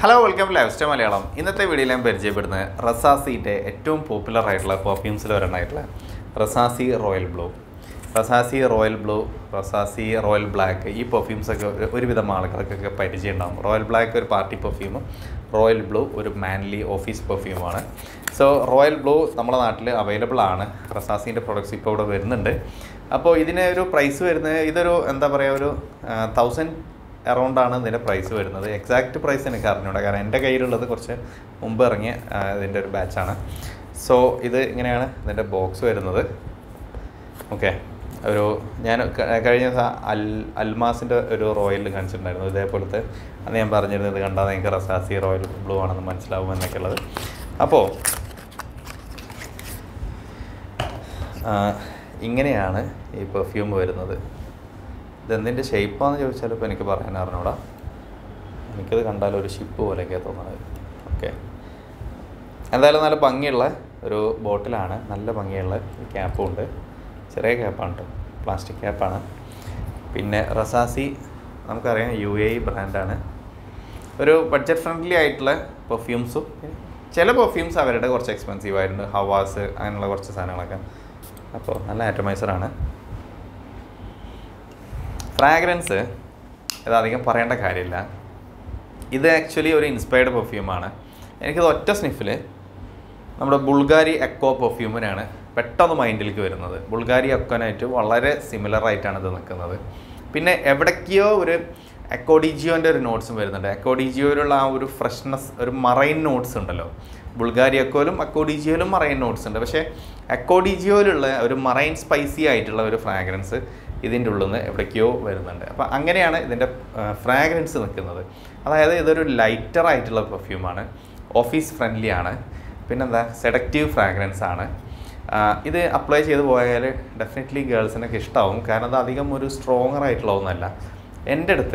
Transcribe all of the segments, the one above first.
hello welcome life style Malayalam ഇന്നത്തെ വീഡിയോയിൽ ഞാൻ പരിചയപ്പെടുന്നത് റസാസിയുടെ ഏറ്റവും പോപ്പുലർ ആയിട്ടുള്ള പെർഫ്യൂംസിൽ ഒരെണ്ണമായിട്ടുള്ള Rasasi Royal Blue Rasasi Royal Blue Rasasi Royal Black ഈ പെർഫ്യൂംസൊക്കെ ഒരു- ഒരുവിധം ആളുകൾക്കൊക്കെ പരിചയം ഉണ്ടാകും റോയൽ ബ്ലാക്ക് ഒരു പാർട്ടി പെർഫ്യൂമും റോയൽ ബ്ലൂ ഒരു മാൻലി ഓഫീസ് പെർഫ്യൂമാണ് സോ റോയൽ ബ്ലൂ നമ്മുടെ നാട്ടിൽ അവൈലബിൾ ആണ് റസാസിൻ്റെ പ്രൊഡക്ട്സ് ഇപ്പോൾ ഇവിടെ വരുന്നുണ്ട് അപ്പോൾ ഇതിന് ഒരു പ്രൈസ് വരുന്നത് ഇതൊരു എന്താ പറയുക ഒരു തൗസൻഡ് അറൗണ്ട് ആണ് ഇതിൻ്റെ പ്രൈസ് വരുന്നത് എക്സാക്റ്റ് പ്രൈസ് എനിക്ക് അറിഞ്ഞൂടാ കാരണം എൻ്റെ കയ്യിലുള്ളത് കുറച്ച് മുമ്പ് ഇറങ്ങിയ ആ, ഇതിൻ്റെ ഒരു ബാച്ചാണ് സോ ഇത് ഇങ്ങനെയാണ് ഇതിൻ്റെ ബോക്സ് വരുന്നത് ഓക്കെ ഒരു ഞാൻ ക- കഴിഞ്ഞ ദിവസം അൽ അൽമാസിൻ്റെ ഒരു റോയൽ കാണിച്ചിട്ടുണ്ടായിരുന്നു ഇതേപോലത്തെ അന്ന് ഞാൻ പറഞ്ഞിരുന്നത് കണ്ടാൽ നിങ്ങൾക്ക് റസാസി റോയൽ ബ്ലൂ ആണെന്ന് മനസ്സിലാവും എന്നൊക്കെ ഉള്ളത് അപ്പോൾ ആ, ഇങ്ങനെയാണ് ഈ പെർഫ്യൂം വരുന്നത് ഇതെന്തിൻ്റെ ഷേപ്പാന്ന് ചോദിച്ചാൽ ഇപ്പോൾ എനിക്ക് പറയാൻ അറിഞ്ഞൂടാ എനിക്കത് കണ്ടാൽ ഒരു ഷിപ്പ് പോലെയൊക്കെ തോന്നുന്നത് ഓക്കെ എന്തായാലും നല്ല ഭംഗിയുള്ള ഒരു ബോട്ടിലാണ് നല്ല ഭംഗിയുള്ള ഒരു ക്യാപ്പും ഉണ്ട് ചെറിയ ക്യാപ്പാണ് കേട്ടോ പ്ലാസ്റ്റിക് ക്യാപ്പാണ് പിന്നെ റസാസി നമുക്കറിയാം യു എ ഇ ബ്രാൻഡാണ് ഒരു ബഡ്ജറ്റ് ഫ്രണ്ട്ലി ആയിട്ടുള്ള പെർഫ്യൂംസും ചില പെർഫ്യൂംസ് അവരുടെ കുറച്ച് എക്സ്പെൻസീവ് ആയിട്ടുണ്ട് ഹവാസ് അങ്ങനെയുള്ള കുറച്ച് സാധനങ്ങളൊക്കെ അപ്പോൾ നല്ല ആറ്റമൈസറാണ് ഫ്രാഗ്രൻസ് ഇത് അധികം പറയേണ്ട കാര്യമില്ല ഇത് ആക്ച്വലി ഒരു ഇൻസ്പയർഡ് പെർഫ്യൂമാണ് എനിക്കിത് ഒറ്റ സ്നിഫിൽ നമ്മുടെ ബുൾഗാരി എക്കോ പെർഫ്യൂമിനാണ് പെട്ടെന്ന് മൈൻഡിലേക്ക് വരുന്നത് ബുൾഗാരി എക്കോനായിട്ട് വളരെ സിമിലർ ആയിട്ടാണ് ഇത് നിൽക്കുന്നത് പിന്നെ എവിടേക്കോ ഒരു എക്കോഡിജിയോൻ്റെ ഒരു നോട്ട്സും വരുന്നുണ്ട് എക്കോഡിജിയോയിലുള്ള ആ ഒരു ഫ്രഷ്നെസ് ഒരു മറൈൻ നോട്ട്സ് ഉണ്ടല്ലോ ബുൾഗാരി എക്കോയിലും അക്കോഡിജിയോയിലും മറൈൻ നോട്ട്സ് ഉണ്ട് പക്ഷേ അക്കോഡിജിയോയിലുള്ള ഒരു മറൈൻ സ്പൈസി ആയിട്ടുള്ള ഒരു ഫ്രാഗ്രൻസ് ഇതിൻ്റെ ഉള്ളിൽ നിന്ന് എവിടേക്കോ വരുന്നുണ്ട് അപ്പോൾ അങ്ങനെയാണ് ഇതിൻ്റെ ഫ്രാഗ്രൻസ് നിൽക്കുന്നത് അതായത് ഇതൊരു ലൈറ്റർ ആയിട്ടുള്ള പെർഫ്യൂമാണ് ഓഫീസ് ഫ്രണ്ട്ലി ആണ് പിന്നെന്താ സെഡക്റ്റീവ് ഫ്രാഗ്രൻസ് ആണ് ആ, ഇത് അപ്ലൈ ചെയ്ത് പോയാൽ ഡെഫിനറ്റ്ലി ഗേൾസിനൊക്കെ ഇഷ്ടമാവും കാരണം അത് അധികം ഒരു സ്ട്രോങ്ങർ ആയിട്ടുള്ള ഒന്നല്ല എൻ്റെ അടുത്ത്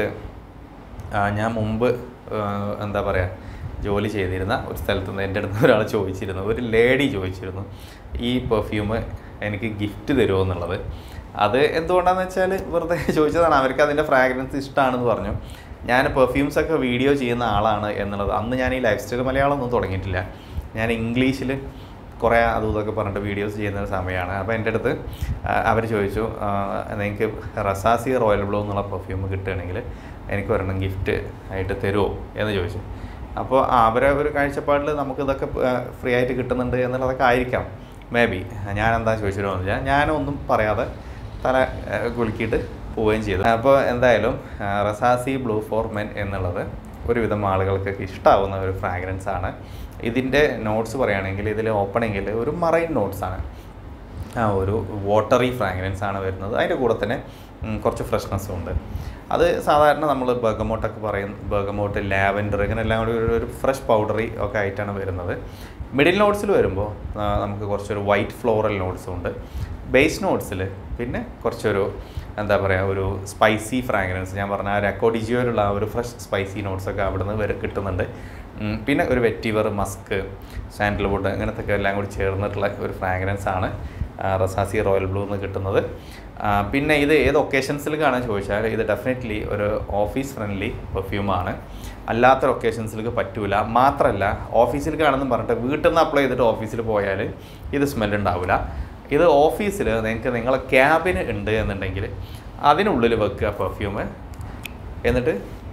ആ, ഞാൻ മുമ്പ് ആ, എന്താ പറയുക ജോലി ചെയ്തിരുന്ന ഒരു സ്ഥലത്ത് നിന്ന് എൻ്റെ അടുത്ത് ഒരാൾ ചോദിച്ചിരുന്നു ഒരു ലേഡി ചോദിച്ചിരുന്നു ഈ പെർഫ്യൂം എനിക്ക് ഗിഫ്റ്റ് തരുമോ എന്നുള്ളത് അത് എന്തുകൊണ്ടാണെന്ന് വെച്ചാൽ വെറുതെ ചോദിച്ചതാണ് അവർക്ക് അതിൻ്റെ ഫ്രാഗ്രൻസ് ഇഷ്ടമാണെന്ന് പറഞ്ഞു ഞാൻ പെർഫ്യൂംസ് ഒക്കെ വീഡിയോ ചെയ്യുന്ന ആളാണ് എന്നുള്ളത് അന്ന് ഞാൻ ഈ ലൈഫ് സ്റ്റൈൽ മലയാളം ഒന്നും തുടങ്ങിയിട്ടില്ല ഞാൻ ഇംഗ്ലീഷിൽ കുറേ അതും ഇതൊക്കെ പറഞ്ഞിട്ട് വീഡിയോസ് ചെയ്യുന്ന ഒരു സമയമാണ് അപ്പോൾ എൻ്റെ അടുത്ത് അവർ ചോദിച്ചു ആ, നിങ്ങൾക്ക് റസാസി റോയൽ ബ്ലൂ എന്നുള്ള പെർഫ്യൂം കിട്ടുകയാണെങ്കിൽ എനിക്ക് ഒരെണ്ണം ഗിഫ്റ്റ് ആയിട്ട് തരുമോ എന്ന് ചോദിച്ചു അപ്പോൾ അവരെ ഒരു കാഴ്ചപ്പാടിൽ നമുക്കിതൊക്കെ ഫ്രീ ആയിട്ട് കിട്ടുന്നുണ്ട് എന്നുള്ളതൊക്കെ ആയിരിക്കാം മേ ബി ഞാൻ എന്താ ചോദിച്ചിട്ട് ഞാനൊന്നും പറയാതെ തല ആ, കുലുക്കിയിട്ട് പോവുകയും ചെയ്തു അപ്പോൾ എന്തായാലും ആ, റസാസി ബ്ലൂ ഫോർ മെൻ എന്നുള്ളത് ഒരുവിധം ആളുകൾക്കൊക്കെ ഇഷ്ടമാവുന്ന ഒരു ഫ്രാഗ്രൻസ് ആണ് ഇതിൻ്റെ നോട്ട്സ് പറയുകയാണെങ്കിൽ ഇതിൽ ഓപ്പണിങ്ങിൽ ഒരു മറൈൻ നോട്ട്സ് ആണ് ആ ഒരു വാട്ടറി ഫ്രാഗ്രൻസ് ആണ് വരുന്നത് അതിൻ്റെ കൂടെ തന്നെ ഉം, കുറച്ച് ഫ്രഷ്നെസ്സും ഉണ്ട് അത് സാധാരണ നമ്മൾ ബർഗമോട്ടൊക്കെ പറയും ബർഗമോട്ട് ലാവൻഡർ ഇങ്ങനെ എല്ലാം കൂടി ഒരു- ഒരു ഫ്രഷ് പൗഡറി ഒക്കെ ആയിട്ടാണ് വരുന്നത് മിഡിൽ നോട്ട്സിൽ വരുമ്പോൾ ആ, നമുക്ക് കുറച്ചൊരു വൈറ്റ് ഫ്ലോറൽ നോട്ട്സും ഉണ്ട് ബേസ് നോട്ട്സിൽ പിന്നെ കുറച്ചൊരു എന്താ പറയുക ഒരു സ്പൈസി ഫ്രാഗ്രൻസ് ഞാൻ പറഞ്ഞ ആ രക്കോഡിജിയോയിലുള്ള ആ ഒരു ഫ്രഷ് സ്പൈസി നോട്ട്സൊക്കെ അവിടെ നിന്ന് വരെ കിട്ടുന്നുണ്ട് ഉം, പിന്നെ ഒരു വെറ്റിവർ മസ്ക് സാൻഡൽവുഡ് അങ്ങനത്തെ ഒക്കെ എല്ലാം കൂടി ചേർന്നിട്ടുള്ള ഒരു ഫ്രാഗ്രൻസ് ആണ് ആ, റസാസി റോയൽ ബ്ലൂ എന്ന് കിട്ടുന്നത് ആ, പിന്നെ ഇത് ഏത് ഒക്കേഷൻസിൽ കാണാൻ ചോദിച്ചാൽ ഇത് ഡെഫിനറ്റ്ലി ഒരു ഓഫീസ് ഫ്രണ്ട്ലി പെർഫ്യൂമാണ് അല്ലാത്ത ഒക്കേഷൻസിലേക്ക് പറ്റൂല മാത്രമല്ല ഓഫീസിൽ കാണുമെന്ന് പറഞ്ഞിട്ട് വീട്ടിൽ നിന്ന് അപ്ലൈ ചെയ്തിട്ട് ഓഫീസിൽ പോയാൽ ഇത് സ്മെല്ല് ഉണ്ടാവില്ല ഇത് ഓഫീസിൽ നിങ്ങൾക്ക് നിങ്ങളെ ക്യാബിന് ഉണ്ട് എന്നുണ്ടെങ്കിൽ അതിനുള്ളിൽ വെക്കുക പെർഫ്യൂം എന്നിട്ട്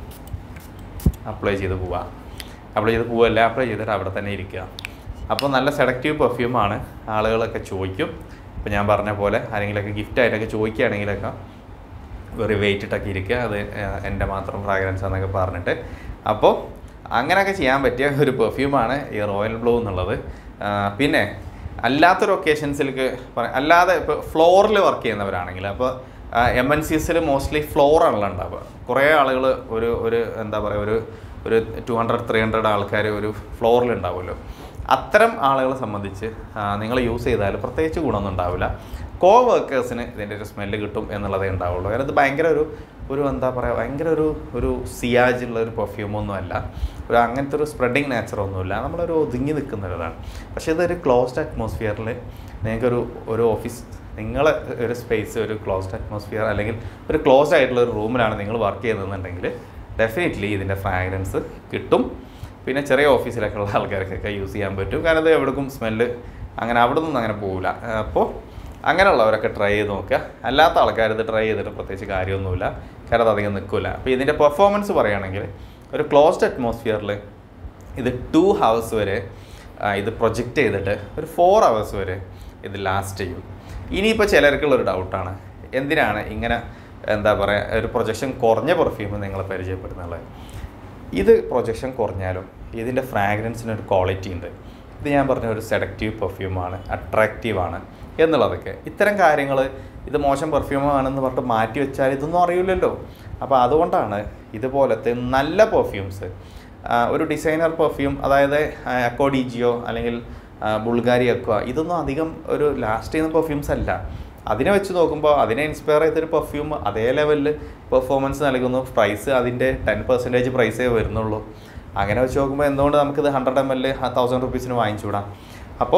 അപ്ലൈ ചെയ്ത് പോവുക അപ്ലൈ ചെയ്ത് പോവല്ല അപ്ലൈ ചെയ്തിട്ട് അവിടെ തന്നെ ഇരിക്കുക അപ്പോൾ നല്ല സെലക്റ്റീവ് പെർഫ്യൂമാണ് ആളുകളൊക്കെ ചോദിക്കും ഇപ്പോൾ ഞാൻ പറഞ്ഞ പോലെ ആരെങ്കിലുമൊക്കെ ഗിഫ്റ്റ് ആയിട്ടൊക്കെ ചോദിക്കുകയാണെങ്കിലൊക്കെ വെറി വെയിറ്റ് ഇട്ടൊക്കെ ഇരിക്കുക അത് ഏഹ്, എൻ്റെ മാത്രം ഫ്രാഗ്രൻസ് എന്നൊക്കെ പറഞ്ഞിട്ട് അപ്പോൾ അങ്ങനെയൊക്കെ ചെയ്യാൻ പറ്റിയ ഒരു പെർഫ്യൂമാണ് ഈ റോയൽ ബ്ലൂ എന്നുള്ളത് ആ, പിന്നെ അല്ലാത്തൊരു ഒക്കേഷൻസിലേക്ക് പറയാം അല്ലാതെ ഇപ്പോൾ ഫ്ലോറിൽ വർക്ക് ചെയ്യുന്നവരാണെങ്കിൽ അപ്പോൾ എം എൻ സിസിൽ മോസ്റ്റ്ലി ഫ്ലോറാണല്ലോ ഉണ്ടാവുക കുറേ ആളുകൾ ഒരു ഒരു എന്താ പറയുക ഒരു ഒരു ടു ഹൺഡ്രഡ് ത്രീ ഹൺഡ്രഡ് ആൾക്കാർ ഒരു ഫ്ലോറിൽ ഉണ്ടാവുമല്ലോ അത്തരം ആളുകളെ സംബന്ധിച്ച് നിങ്ങൾ യൂസ് ചെയ്താൽ പ്രത്യേകിച്ച് ഗുണമൊന്നും ഉണ്ടാവില്ല കോ വർക്കേഴ്സിന് ഇതിൻ്റെ ഒരു സ്മെല്ല് കിട്ടും എന്നുള്ളതേ ഉണ്ടാവുള്ളൂ കാരണം ഇത് ഭയങ്കര ഒരു ഒരു എന്താ പറയുക ഭയങ്കര ഒരു ഒരു സിയാജുള്ള ഒരു പെർഫ്യൂമൊന്നും അല്ല ഒരു അങ്ങനത്തെ ഒരു സ്പ്രെഡിങ് നാച്ചറൊന്നുമില്ല നമ്മളൊരു ഒതുങ്ങി നിൽക്കുന്ന ഒരിതാണ് പക്ഷേ ഇതൊരു ക്ലോസ്ഡ് അറ്റ്മോസ്ഫിയറിൽ നിങ്ങൾക്കൊരു ഒരു ഓഫീസ് നിങ്ങളെ ഒരു സ്പേസ് ഒരു ക്ലോസ്ഡ് അറ്റ്മോസ്ഫിയർ അല്ലെങ്കിൽ ഒരു ക്ലോസ്ഡ് ആയിട്ടുള്ള ഒരു റൂമിലാണ് നിങ്ങൾ വർക്ക് ചെയ്യുന്നതെന്നുണ്ടെങ്കിൽ ഡെഫിനറ്റ്ലി ഇതിൻ്റെ ഫ്രാഗ്രൻസ് കിട്ടും പിന്നെ ചെറിയ ഓഫീസിലൊക്കെ ഉള്ള ആൾക്കാർക്കൊക്കെ യൂസ് ചെയ്യാൻ പറ്റും കാരണം ഇത് എവിടേക്കും സ്മെല്ല് അങ്ങനെ അവിടെ നിന്നും അങ്ങനെ പോകില്ല അപ്പോൾ അങ്ങനെയുള്ളവരൊക്കെ ട്രൈ ചെയ്ത് നോക്കുക അല്ലാത്ത ആൾക്കാർ ഇത് ട്രൈ ചെയ്തിട്ട് പ്രത്യേകിച്ച് കാര്യമൊന്നുമില്ല കാരണം അത് അധികം നിൽക്കില്ല അപ്പോൾ ഇതിൻ്റെ പെർഫോമൻസ് പറയുകയാണെങ്കിൽ ഒരു ക്ലോസ്ഡ് അറ്റ്മോസ്ഫിയറിൽ ഇത് ടു ഹവേഴ്സ് വരെ ആ, ഇത് പ്രൊജക്റ്റ് ചെയ്തിട്ട് ഒരു ഫോർ ഹവേഴ്സ് വരെ ഇത് ലാസ്റ്റ് ചെയ്യും ഇനിയിപ്പോൾ ചിലർക്കുള്ളൊരു ഡൗട്ടാണ് എന്തിനാണ് ഇങ്ങനെ എന്താ പറയുക ഒരു പ്രൊജക്ഷൻ കുറഞ്ഞ പെർഫ്യൂം നിങ്ങൾ പരിചയപ്പെടുന്നുള്ളത് ഇത് പ്രൊജക്ഷൻ കുറഞ്ഞാലും ഇതിൻ്റെ ഫ്രാഗ്രൻസിനൊരു ക്വാളിറ്റി ഉണ്ട് ഇത് ഞാൻ പറഞ്ഞ ഒരു സെഡക്റ്റീവ് പെർഫ്യൂമാണ് അട്രാക്റ്റീവാണ് എന്നുള്ളതൊക്കെ ഇത്തരം കാര്യങ്ങൾ ഇത് മോശം പെർഫ്യൂമാണെന്ന് പറഞ്ഞിട്ട് മാറ്റി വെച്ചാൽ ഇതൊന്നും അറിയില്ലല്ലോ അപ്പോൾ അതുകൊണ്ടാണ് ഇതുപോലത്തെ നല്ല പെർഫ്യൂംസ് ഒരു ഡിസൈനർ പെർഫ്യൂം അതായത് അക്കോഡിജിയോ അല്ലെങ്കിൽ ആ, ബുൾഗാരി അക്വ ഇതൊന്നും അധികം ഒരു ലാസ്റ്റ് ചെയ്യുന്ന പെർഫ്യൂംസ് അല്ല അതിനെ വെച്ച് നോക്കുമ്പോൾ അതിനെ ഇൻസ്പയർ ചെയ്തൊരു പെർഫ്യൂം അതേ ലെവലിൽ പെർഫോമൻസ് നൽകുന്നു പ്രൈസ് അതിൻ്റെ ടെൻ പെർസെൻറ്റേജ് പ്രൈസേ വരുന്നുള്ളൂ അങ്ങനെ വെച്ച് നോക്കുമ്പോൾ എന്തുകൊണ്ട് നമുക്കിത് ഹൺഡ്രഡ് എം എൽ തൗസൻഡ് റുപ്പീസിന് വാങ്ങിച്ചുകൂടാം അപ്പോൾ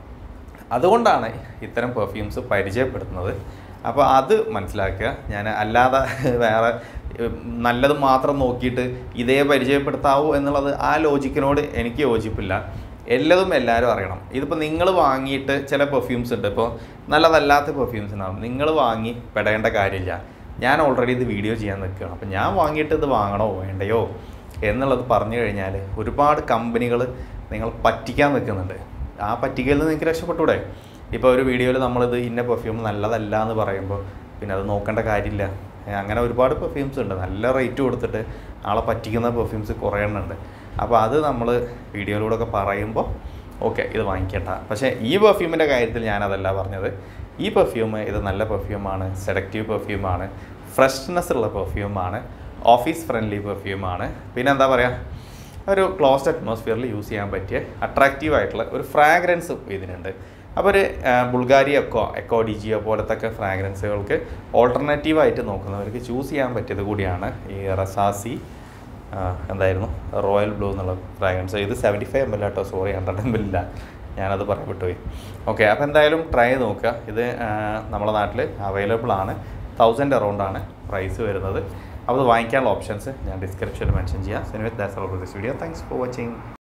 അതുകൊണ്ടാണ് ഇത്തരം പെർഫ്യൂംസ് പരിചയപ്പെടുത്തുന്നത് അപ്പോൾ അത് മനസ്സിലാക്കുക ഞാൻ അല്ലാതെ വേറെ ഉം, നല്ലത് മാത്രം നോക്കിയിട്ട് ഇതേ പരിചയപ്പെടുത്താവൂ എന്നുള്ളത് ആ ലോജിക്കിനോട് എനിക്ക് യോജിപ്പില്ല എല്ലതും എല്ലാവരും അറിയണം ഇതിപ്പോൾ നിങ്ങൾ വാങ്ങിയിട്ട് ചില പെർഫ്യൂംസ് ഉണ്ട് ഇപ്പോൾ നല്ലതല്ലാത്ത പെർഫ്യൂംസ് ഉണ്ടാവും നിങ്ങൾ വാങ്ങി പെടേണ്ട കാര്യമില്ല ഞാൻ ഓൾറെഡി ഇത് വീഡിയോ ചെയ്യാൻ നിൽക്കുകയാണ് അപ്പോൾ ഞാൻ വാങ്ങിയിട്ട് ഇത് വാങ്ങണോ വേണ്ടയോ എന്നുള്ളത് പറഞ്ഞു കഴിഞ്ഞാൽ ഒരുപാട് കമ്പനികൾ നിങ്ങൾ പറ്റിക്കാൻ നിൽക്കുന്നുണ്ട് ആ പറ്റിക്കയിൽ നിന്ന് നിങ്ങൾക്ക് രക്ഷപ്പെട്ടൂടെ ഇപ്പോൾ ഒരു വീഡിയോയിൽ നമ്മളിത് ഇന്ന പെർഫ്യൂം നല്ലതല്ല എന്ന് പറയുമ്പോൾ പിന്നെ അത് നോക്കേണ്ട കാര്യമില്ല ഏ, അങ്ങനെ ഒരുപാട് പെർഫ്യൂംസ് ഉണ്ട് നല്ല റേറ്റ് കൊടുത്തിട്ട് ആളെ പറ്റിക്കുന്ന പെർഫ്യൂംസ് കുറേ എണ്ണം ഉണ്ട് അപ്പോൾ അത് നമ്മൾ വീഡിയോയിലൂടെ ഒക്കെ പറയുമ്പോൾ ഓക്കെ ഇത് വാങ്ങിക്കേണ്ട പക്ഷേ ഈ പെർഫ്യൂമിൻ്റെ കാര്യത്തിൽ ഞാനതല്ല പറഞ്ഞത് ഈ പെർഫ്യൂം ഇത് നല്ല പെർഫ്യൂമാണ് സെഡക്റ്റീവ് പെർഫ്യൂമാണ് ഫ്രഷ്നെസ് ഉള്ള പെർഫ്യൂമാണ് ഓഫീസ് ഫ്രണ്ട്ലി പെർഫ്യൂമാണ് പിന്നെ എന്താ പറയുക ഒരു ക്ലോസ്ഡ് അറ്റ്മോസ്ഫിയറിൽ യൂസ് ചെയ്യാൻ പറ്റിയ അട്രാക്റ്റീവ് ആയിട്ടുള്ള ഒരു ഫ്രാഗ്രൻസും ഇതിനുണ്ട് അപ്പോൾ ഒരു ആ, ബുൾഗാരി എക്കോ എക്കോ ഡിജിയോ പോലത്തെ ഒക്കെ ഫ്രാഗ്രൻസുകൾക്ക് ഓൾട്ടർനേറ്റീവ് ആയിട്ട് നോക്കുന്നവർക്ക് ചൂസ് ചെയ്യാൻ പറ്റിയത് കൂടിയാണ് ഈ റസാസി ആ, എന്തായിരുന്നു റോയൽ ബ്ലൂ എന്നുള്ള ഫ്രാഗ്രൻസ് ഇത് സെവൻറ്റി ഫൈവ് എം എൽ ആട്ടോ സോറി ഹൺഡ്രഡ് എം എൽ ഇല്ല ഞാനത് പറയാൻ വിട്ടുപോയി ഓക്കെ അപ്പോൾ എന്തായാലും ട്രൈ ചെയ്ത് നോക്കുക ഇത് ആ, നമ്മുടെ നാട്ടിൽ അവൈലബിൾ ആണ് തൗസൻഡ് അറൗണ്ട് ആണ് പ്രൈസ് വരുന്നത് അപ്പോൾ അത് വാങ്ങിക്കാനുള്ള ഓപ്ഷൻസ് ഞാൻ ഡിസ്ക്രിപ്ഷനിൽ മെൻഷൻ ചെയ്യാം സിനിമ that's all this video thanks for watching